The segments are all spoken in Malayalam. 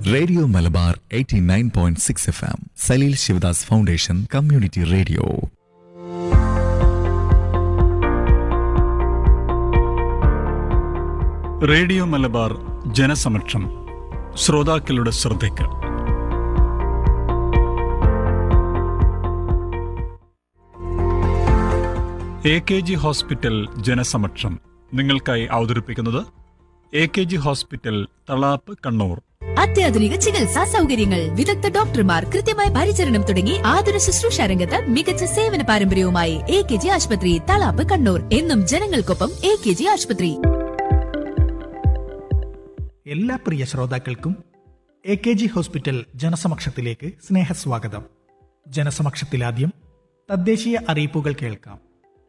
radio Malabar 89.6 point six F M Salil Sivadas foundation community radio radio Malabar ജനസമക്ഷം ശ്രോതാക്കളുടെ ശ്രദ്ധയ്ക്ക് എ കെ ജി ഹോസ്പിറ്റൽ ജനസമക്ഷം നിങ്ങൾക്കായി അവതരിപ്പിക്കുന്നത് A K G hospital Thalap Kannur അത്യാധുനിക ചികിത്സാ സൗകര്യങ്ങൾ വിദഗ്ധ ഡോക്ടർമാർ കൃത്യമായ പരിചരണം തുടങ്ങി ആതുര ശുശ്രൂഷ രംഗത്ത് മികച്ച സേവന പാരമ്പര്യവുമായി എ കെ ജി ആശുപത്രി തളാപ്പ് കണ്ണൂർ എന്നും ജനങ്ങൾക്കൊപ്പം എ കെ ജി ആശുപത്രി എല്ലാ പ്രിയ ശ്രോതാക്കൾക്കും എ കെ ജി ഹോസ്പിറ്റൽ ജനസമക്ഷത്തിലേക്ക് സ്നേഹസ്വാഗതം ജനസമക്ഷത്തിലാദ്യം തദ്ദേശീയ അറിയിപ്പുകൾ കേൾക്കാം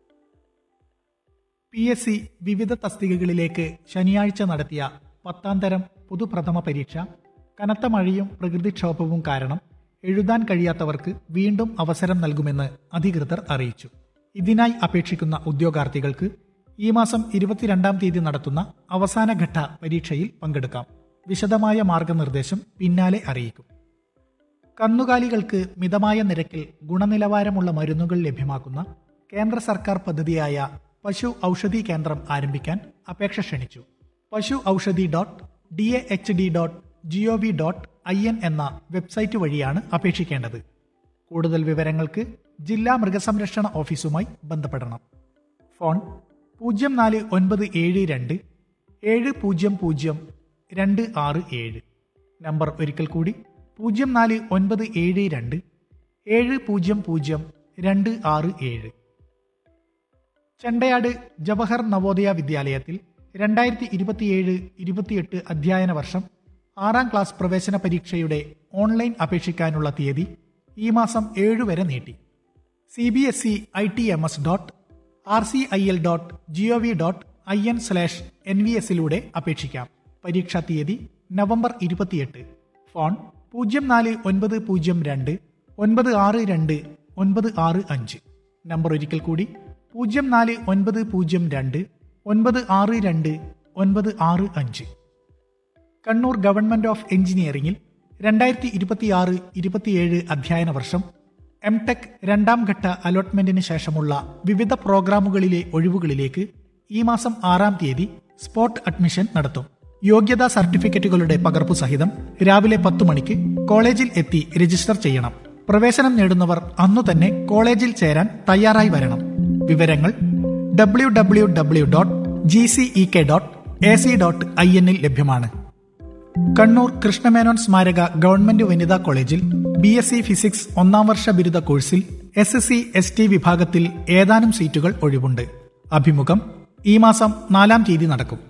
പി എസ് സി വിവിധ തസ്തികകളിലേക്ക് ശനിയാഴ്ച നടത്തിയ പത്താം തരം പൊതുപ്രഥമ പരീക്ഷ കനത്ത മഴയും പ്രകൃതിക്ഷോഭവും കാരണം എഴുതാൻ കഴിയാത്തവർക്ക് വീണ്ടും അവസരം നൽകുമെന്ന് അധികൃതർ അറിയിച്ചു ഇതിനായി അപേക്ഷിക്കുന്ന ഉദ്യോഗാർത്ഥികൾക്ക് ഈ മാസം ഇരുപത്തിരണ്ടാം തീയതി നടത്തുന്ന അവസാനഘട്ട പരീക്ഷയിൽ പങ്കെടുക്കാം വിശദമായ മാർഗനിർദ്ദേശം പിന്നാലെ അറിയിക്കും കന്നുകാലികൾക്ക് മിതമായ നിരക്കിൽ ഗുണനിലവാരമുള്ള മരുന്നുകൾ ലഭ്യമാക്കുന്ന കേന്ദ്ര സർക്കാർ പദ്ധതിയായ പശു ഔഷധി കേന്ദ്രം ആരംഭിക്കാൻ അപേക്ഷ ക്ഷണിച്ചു Pashu Aushadhi dot D A H D dot G O V dot I N എന്ന വെബ്സൈറ്റ് വഴിയാണ് അപേക്ഷിക്കേണ്ടത് കൂടുതൽ വിവരങ്ങൾക്ക് ജില്ലാ മൃഗസംരക്ഷണ ഓഫീസുമായി ബന്ധപ്പെടണം ഫോൺ പൂജ്യം നാല് ഒൻപത് ഏഴ് രണ്ട് ഏഴ് പൂജ്യം പൂജ്യം രണ്ട് ആറ് ഏഴ് നമ്പർ ഒരിക്കൽ കൂടി പൂജ്യം നാല് ഒൻപത് ഏഴ് രണ്ട് ഏഴ് പൂജ്യം പൂജ്യം രണ്ട് ആറ് ഏഴ് ചെണ്ടയാട് ജവഹർ നവോദയ വിദ്യാലയത്തിൽ രണ്ടായിരത്തി ഇരുപത്തിയേഴ് ഇരുപത്തിയെട്ട് അധ്യയന വർഷം ആറാം ക്ലാസ് പ്രവേശന പരീക്ഷയുടെ ഓൺലൈൻ അപേക്ഷിക്കാനുള്ള തീയതി ഈ മാസം ഏഴ് വരെ നീട്ടി C B S E I T M S dot R C I L dot G O V dot I N slash N V എസിലൂടെ അപേക്ഷിക്കാം പരീക്ഷാ തീയതി നവംബർ ഇരുപത്തിയെട്ട് ഫോൺ പൂജ്യം നാല് ഒൻപത് പൂജ്യം രണ്ട് ഒൻപത് ആറ് രണ്ട് ഒൻപത് ആറ് അഞ്ച് നമ്പർ ഒരിക്കൽ കൂടി പൂജ്യം നാല് ഒൻപത് പൂജ്യം രണ്ട് ഒൻപത് ആറ് രണ്ട് ഒൻപത് ആറ് അഞ്ച് കണ്ണൂർ ഗവൺമെന്റ് ഓഫ് എഞ്ചിനീയറിംഗിൽ രണ്ടായിരത്തി ഇരുപത്തിയാറ് ഇരുപത്തിയേഴ് അധ്യയന വർഷം എം ടെക് രണ്ടാം ഘട്ട അലോട്ട്മെന്റിന് ശേഷമുള്ള വിവിധ പ്രോഗ്രാമുകളിലെ ഒഴിവുകളിലേക്ക് ഈ മാസം ആറാം തീയതി സ്പോട്ട് അഡ്മിഷൻ നടത്തും യോഗ്യതാ സർട്ടിഫിക്കറ്റുകളുടെ പകർപ്പു സഹിതം രാവിലെ പത്തു മണിക്ക് കോളേജിൽ എത്തി രജിസ്റ്റർ ചെയ്യണം പ്രവേശനം നേടുന്നവർ അന്നു തന്നെ കോളേജിൽ ചേരാൻ തയ്യാറായി വരണം വിവരങ്ങൾ W W W dot G C E K dot A C dot I എന്നിൽ ലഭ്യമാണ് കണ്ണൂർ കൃഷ്ണമേനോൻ സ്മാരക ഗവൺമെന്റ് വനിതാ കോളേജിൽ ബി എസ് സി ഫിസിക്സ് ഒന്നാം വർഷ ബിരുദ കോഴ്സിൽ S S C S T വിഭാഗത്തിൽ ഏതാനും സീറ്റുകൾ ഒഴിവുണ്ട് അഭിമുഖം ഈ മാസം നാലാം തീയതി നടക്കും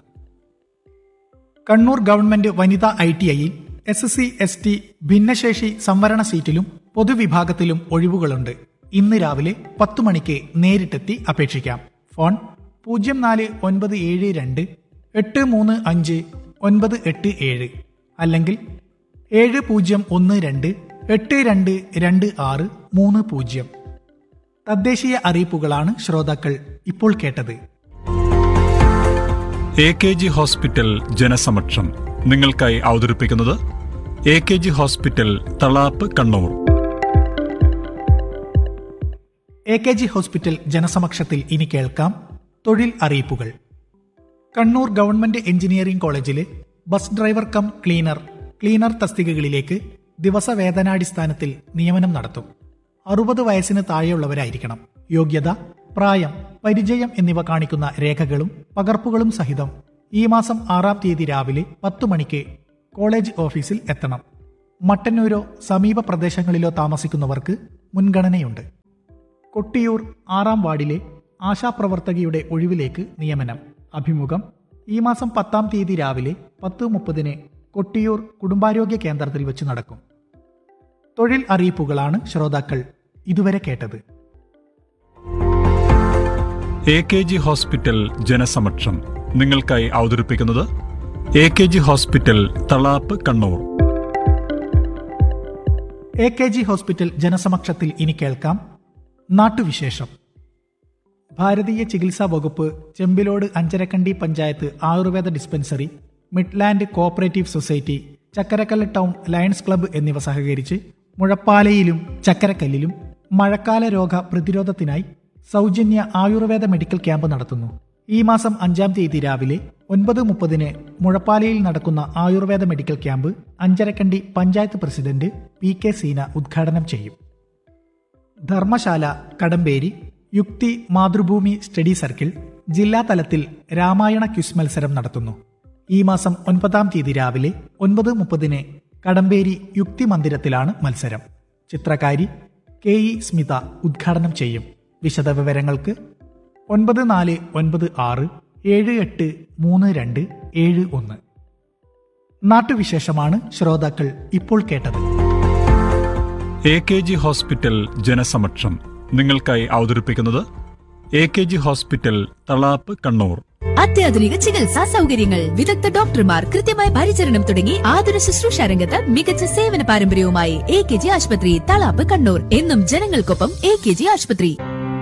കണ്ണൂർ ഗവൺമെന്റ് വനിതാ ഐ ടി ഐയിൽ S S C S T ഭിന്നശേഷി സംവരണ സീറ്റിലും പൊതുവിഭാഗത്തിലും ഒഴിവുകളുണ്ട് ഇന്ന് രാവിലെ പത്തു മണിക്ക് നേരിട്ടെത്തി അപേക്ഷിക്കാം ഫോൺ പൂജ്യം നാല് ഒൻപത് ഏഴ് രണ്ട് എട്ട് മൂന്ന് അഞ്ച് ഒൻപത് എട്ട് ഏഴ് അല്ലെങ്കിൽ ഏഴ് പൂജ്യം ഒന്ന് രണ്ട് എട്ട് രണ്ട് രണ്ട് ആറ് മൂന്ന് പൂജ്യം തദ്ദേശീയ അറിയിപ്പുകളാണ് ശ്രോതാക്കൾ ഇപ്പോൾ കേട്ടത് എ കെ ജി ഹോസ്പിറ്റൽ ജനസമക്ഷം നിങ്ങൾക്കായി അവതരിപ്പിക്കുന്നത് A K G hospital Thalap Kannur A K G hospital ജനസമക്ഷത്തിൽ ഇനി കേൾക്കാം തൊഴിൽ അറിയിപ്പുകൾ കണ്ണൂർ ഗവൺമെന്റ് എഞ്ചിനീയറിംഗ് കോളേജിലെ bus driver cum cleaner cleaner തസ്തികകളിലേക്ക് ദിവസവേതനാടിസ്ഥാനത്തിൽ നിയമനം നടത്തും അറുപത് വയസ്സിന് താഴെയുള്ളവരായിരിക്കണം യോഗ്യത പ്രായം പരിചയം എന്നിവ കാണിക്കുന്ന രേഖകളും പകർപ്പുകളും സഹിതം ഈ മാസം ആറാം തീയതി രാവിലെ പത്തു മണിക്ക് കോളേജ് ഓഫീസിൽ എത്തണം മട്ടന്നൂരോ സമീപ പ്രദേശങ്ങളിലോ താമസിക്കുന്നവർക്ക് മുൻഗണനയുണ്ട് കൊട്ടിയൂർ ആറാം വാർഡിലെ ആശാപ്രവർത്തകയുടെ ഒഴിവിലേക്ക് നിയമനം അഭിമുഖം ഈ മാസം പത്താം തീയതി രാവിലെ പത്ത് മുപ്പതിന് കൊട്ടിയൂർ കുടുംബാരോഗ്യ കേന്ദ്രത്തിൽ വെച്ച് നടക്കും തൊഴിൽ അറിയിപ്പുകളാണ് ശ്രോതാക്കൾ ഇതുവരെ കേട്ടത് എ കെ ജി ഹോസ്പിറ്റൽ ജനസമക്ഷം നിങ്ങൾക്കായി അവതരിപ്പിക്കുന്നത് A K G hospital Thalap Kannur A K G hospital ജനസമക്ഷത്തിൽ ഇനി കേൾക്കാം നാട്ടുവിശേഷം ഭാരതീയ ചികിത്സാ വകുപ്പ് Chembilode Anjarakandy panchayat Ayurveda dispensary Midland cooperative society Chakkarakkal town Lions club എന്നിവ സഹകരിച്ച് മുഴപ്പാലയിലും ചക്കരക്കല്ലിലും മഴക്കാല രോഗ പ്രതിരോധത്തിനായി സൗജന്യ ആയുർവേദ മെഡിക്കൽ ക്യാമ്പ് നടത്തുന്നു ഈ മാസം അഞ്ചാം തീയതി രാവിലെ ഒൻപത് മുപ്പതിന് മുഴപ്പാലയിൽ നടക്കുന്ന Ayurveda medical camp Anjarakandy panchayat president P K Seena ഉദ്ഘാടനം ചെയ്യും ധർമ്മശാല കടമ്പേരി യുക്തി മാതൃഭൂമി സ്റ്റഡി സർക്കിൾ ജില്ലാ തലത്തിൽ രാമായണ ക്വിസ് മത്സരം നടത്തുന്നു ഈ മാസം ഒൻപതാം തീയതി രാവിലെ ഒൻപത് മുപ്പതിന് കടമ്പേരി യുക്തി മന്ദിരത്തിലാണ് മത്സരം ചിത്രകാരി കെ ഇ സ്മിത ഉദ്ഘാടനം ചെയ്യും വിശദവിവരങ്ങൾക്ക് ഒൻപത് നാല് ഒൻപത് ആറ് ഏഴ് എട്ട് മൂന്ന് രണ്ട് ഏഴ് ഒന്ന് നാട്ടുവിശേഷമാണ് ശ്രോതാക്കൾ ഇപ്പോൾ കേട്ടത് എ കെ ജി ഹോസ്പിറ്റൽ ജനസമക്ഷം നിങ്ങൾക്കായി അവതരിപ്പിക്കുന്നത് A K G hospital Thalap Kannur അത്യാധുനിക ചികിത്സാ സൗകര്യങ്ങൾ വിദഗ്ധ ഡോക്ടർമാർ കൃത്യമായ പരിചരണം തുടങ്ങി ആതുര ശുശ്രൂഷ രംഗത്ത് മികച്ച സേവന പാരമ്പര്യവുമായി എ കെ ജി ആശുപത്രി തളാപ്പ് കണ്ണൂർ എന്നും ജനങ്ങൾക്കൊപ്പം എ കെ ജി ആശുപത്രി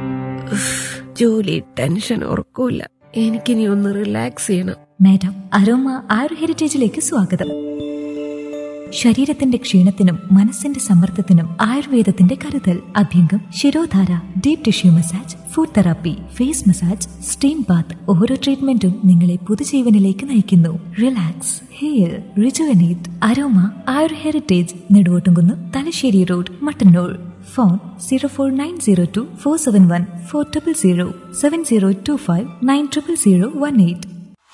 ജോലി ടെൻഷൻ ഉറക്കൂല എനിക്കിനി ഒന്ന് റിലാക്സ് ചെയ്യണം മാഡം അരോമ ആയുർ ഹെറിറ്റേജിലേക്ക് സ്വാഗതം ശരീരത്തിന്റെ ക്ഷീണത്തിനും മനസ്സിന്റെ സമ്മർദ്ദത്തിനും ആയുർവേദത്തിന്റെ കരുതൽ abhyangam shirodhara deep tissue massage food therapy face massage steam bath ഓരോ ട്രീറ്റ്മെന്റും നിങ്ങളെ പുതുജീവനിലേക്ക് നയിക്കുന്നു relax hair rejuvenate aroma Ayur heritage Neduvottumkunnu Thalassery road Mattannur phone zero four nine zero two four seven one four triple zero seven zero two five nine triple zero one eight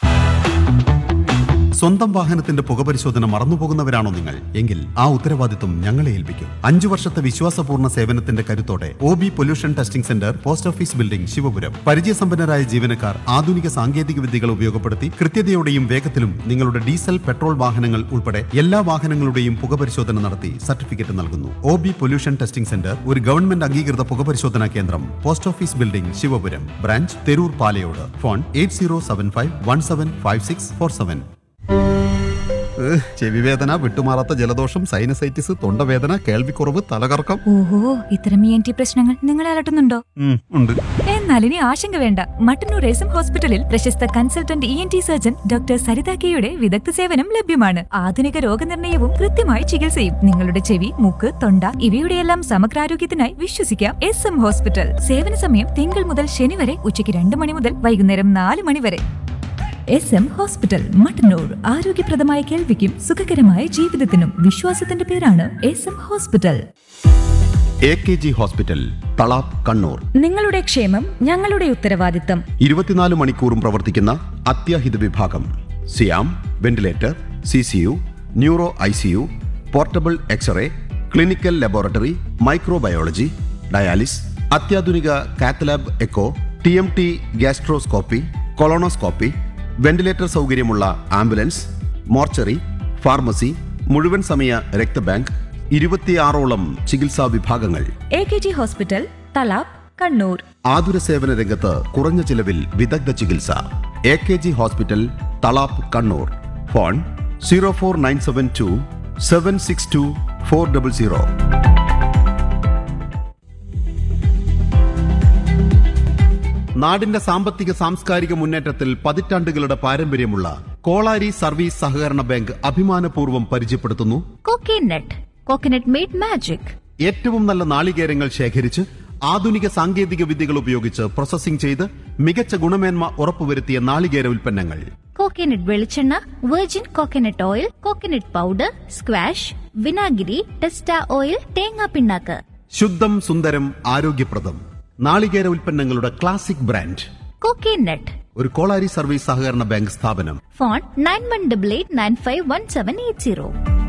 സ്വന്തം വാഹനത്തിന്റെ പുകപരിശോധന മറന്നുപോകുന്നവരാണോ നിങ്ങൾ എങ്കിൽ ആ ഉത്തരവാദിത്വം ഞങ്ങളെ ഏൽപ്പിക്കും അഞ്ചു വർഷത്തെ വിശ്വാസപൂർണ്ണ സേവനത്തിന്റെ കരുത്തോടെ O B pollution testing centre post office building Sivapuram പരിചയസമ്പന്നരായ ജീവനക്കാർ ആധുനിക സാങ്കേതിക വിദ്യകൾ ഉപയോഗപ്പെടുത്തി കൃത്യതയോടെയും വേഗത്തിലും നിങ്ങളുടെ ഡീസൽ പെട്രോൾ വാഹനങ്ങൾ ഉൾപ്പെടെ എല്ലാ വാഹനങ്ങളുടെയും പുകപരിശോധന നടത്തി സർട്ടിഫിക്കറ്റ് നൽകുന്നു O B pollution testing centre ഒരു ഗവൺമെന്റ് അംഗീകൃത പുകപരിശോധനാ കേന്ദ്രം post office building Sivapuram branch Theroor Palayode phone eight zero seven five one seven five six four seven ഏഹ്, ചെവിവേദന വിട്ടുമാറാത്ത ജലദോഷം സൈനസൈറ്റിസ് തൊണ്ടവേദന കേൾവിക്കുറവ് തലകറക്കം ഓഹോ ഇത്തരം ഇ എൻ ടി പ്രശ്നങ്ങൾ നിങ്ങളെ അലട്ടുന്നുണ്ടോ ഉം, ഉണ്ട് എന്നാൽ ഇനി ആശങ്ക വേണ്ട മട്ടന്നൂർ എസ് എം ഹോസ്പിറ്റലിൽ പ്രശസ്ത consultant E N T surgeon doctor Saritha കെയുടെ വിദഗ്ധ സേവനം ലഭ്യമാണ് ആധുനിക രോഗനിർണയവും കൃത്യമായ ചികിത്സയും നിങ്ങളുടെ ചെവി മൂക്ക് തൊണ്ട ഇവയുടെയെല്ലാം സമഗ്രാരോഗ്യത്തിനായി വിശ്വസിക്കാം എസ് എം ഹോസ്പിറ്റൽ സേവന സമയം തിങ്കൾ മുതൽ ശനി വരെ ഉച്ചയ്ക്ക് രണ്ട് മണി മുതൽ വൈകുന്നേരം നാല് മണി വരെ എസ് എം ഹോസ്പിറ്റൽ മട്ടന്നൂർ ആരോഗ്യപ്രദമായ കേൾവിക്കും സുഖകരമായ ജീവിതത്തിനും വിശ്വാസത്തിന്റെ പേരാണ് S M hospital A K G hospital Thalap Kannur നിങ്ങളുടെ ക്ഷേമം ഞങ്ങളുടെ ഉത്തരവാദിത്തം ഇരുപത്തിനാല് മണിക്കൂറും പ്രവർത്തിക്കുന്ന അത്യാഹിത വിഭാഗം സിയാം ventilator C C U neuro I C U portable x-ray clinical laboratory microbiology dialysis അത്യാധുനിക cath lab echo T M T gastroscopy colonoscopy ventilator സൗകര്യമുള്ള ആംബുലൻസ് മോർച്ചറി ഫാർമസി മുഴുവൻ സമയ രക്തബാങ്ക് ഇരുപത്തിയാറോളം ചികിത്സാ വിഭാഗങ്ങൾ A K G hospital Thalap Kannur ആതുര സേവന രംഗത്ത് കുറഞ്ഞ ചിലവിൽ വിദഗ്ധ ചികിത്സ A K G hospital Thalap Kannur phone zero four nine seven two seven six two four double zero നാടിന്റെ സാമ്പത്തിക സാംസ്കാരിക മുന്നേറ്റത്തിൽ പതിറ്റാണ്ടുകളുടെ പാരമ്പര്യമുള്ള കോളാരി സർവീസ് സഹകരണ ബാങ്ക് അഭിമാനപൂർവ്വം പരിചയപ്പെടുത്തുന്നു കോക്കനട്ട് കോക്കനട്ട് മെയ്ഡ് മാജിക് ഏറ്റവും നല്ല നാളികേരങ്ങൾ ശേഖരിച്ച് ആധുനിക സാങ്കേതിക വിദ്യകൾ ഉപയോഗിച്ച് പ്രോസസ്സിംഗ് ചെയ്ത് മികച്ച ഗുണമേന്മ ഉറപ്പുവരുത്തിയ നാളികേര ഉൽപ്പന്നങ്ങൾ കോക്കനട്ട് വെളിച്ചെണ്ണ virgin coconut oil coconut powder squash വിനാഗിരി ടെസ്റ്റ ഓയിൽ തേങ്ങാ പിണ്ണാക്ക് ശുദ്ധം സുന്ദരം ആരോഗ്യപ്രദം നാളികേര ഉൽപ്പന്നങ്ങളുടെ ക്ലാസിക് ബ്രാൻഡ് കോക്കനട്ട് ഒരു കോളാരി സർവീസ് സഹകരണ ബാങ്ക് സ്ഥാപനം phone nine one double eight nine five one seven eight zero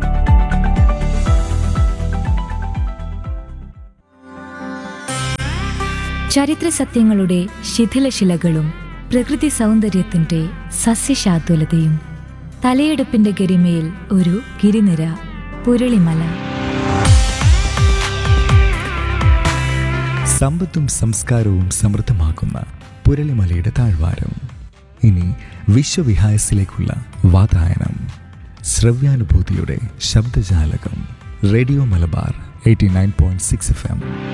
ചരിത്ര സത്യങ്ങളുടെ ശിഥിലശിലകളും പ്രകൃതി സൗന്ദര്യത്തിന്റെ സസ്യശാതുലതയും തലയെടുപ്പിന്റെ ഗരിമയിൽ ഒരു ഗിരിനിര പുരളിമല സമ്പത്തും സംസ്കാരവും സമൃദ്ധമാക്കുന്ന പുരളിമലയുടെ താഴ്വാരം ഇനി വിശ്വവിഹായസിലേക്കുള്ള വാതായനം ശ്രവ്യാനുഭൂതിയുടെ ശബ്ദജാലകം radio Malabar eighty nine point six F M